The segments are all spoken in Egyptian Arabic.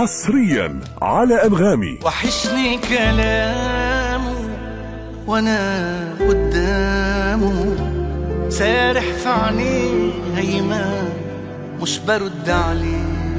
حصريا على أنغامي وحشني كلامه وانا قدامه سارح في عينيه هيمان مش برد عليه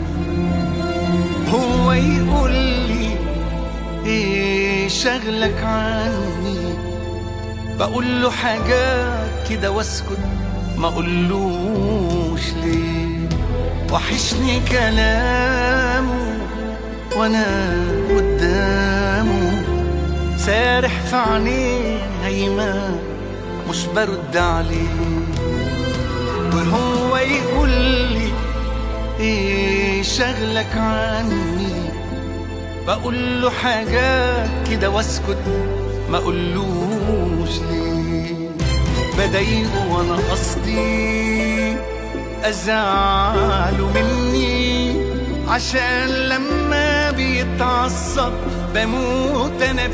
هو يقول لي ايه شغلك عني بقول له حاجات كده واسكت ما اقولوش ليه وحشني كلامه وانا قدامه سارح في عينيه هيمان مش برد عليه وهو يقول لي ايه شغلك عني بقول له حاجات كده واسكت ما اقولوش ليه بضايقه وانا قصدي ازعله مني عشان لما بيتعصب بموت انا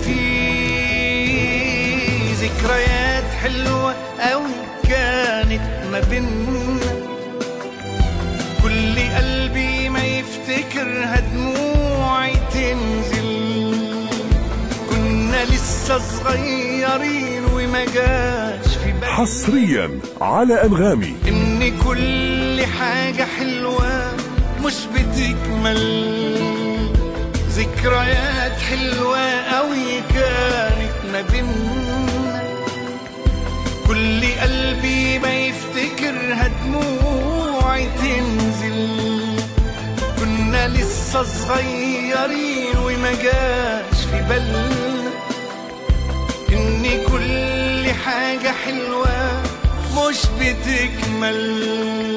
فيه ذكريات حلوة قوي كانت ما بينا كل قلبي ما يفتكرها دموعي تنزل كنا لسه صغيرين وما جاش في بالي حصريا على أنغامي ان كل حاجة حلوة مش بتكمل ذكريات حلوة قوي كانت ما بينا كل قلبي ما يفتكرها دموعي تنزل كنا لسه صغيرين وما جاش في بالنا ان كل حاجة حلوة مش بتكمل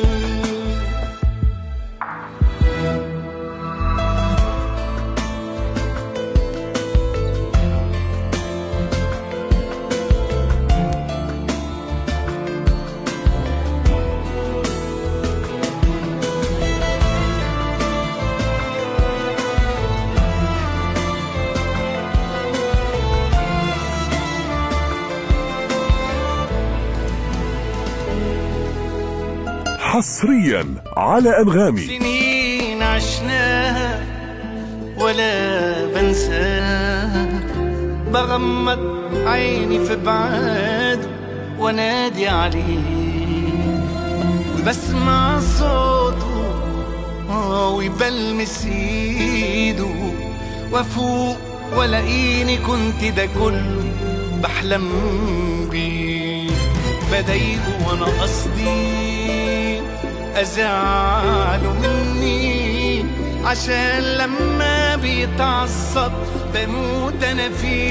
حصريا على أنغامي سنين عشناها ولا بنساها بغمض عيني في بعاد وانادي عليه وبسمع صوته آه، وبلمس ايده وافوق والاقيني كنت ده كله بحلم بيه بضايقه وانا قصدي ازعله مني عشان لما بيتعصب بموت انا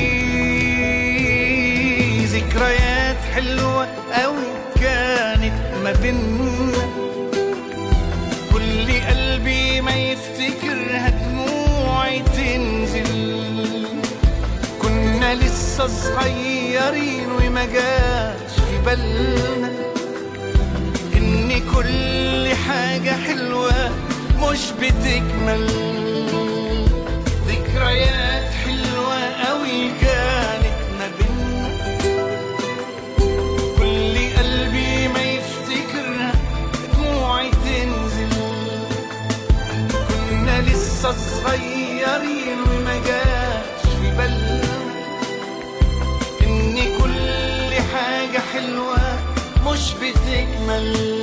فيه ذكريات حلوة قوي كانت ما بينا كل قلبي ما يفتكرها دموعي تنزل كنا لسه صغيرين وما جاش في بالنا ان كل حاجة حلوة مش بتكمل ذكريات حلوة قوي كانت ما بينا كل قلبي ما يفتكرها دموعي تنزل كنا لسه صغيرين وما جاش في بالنا ان كل حاجة حلوة مش بتكمل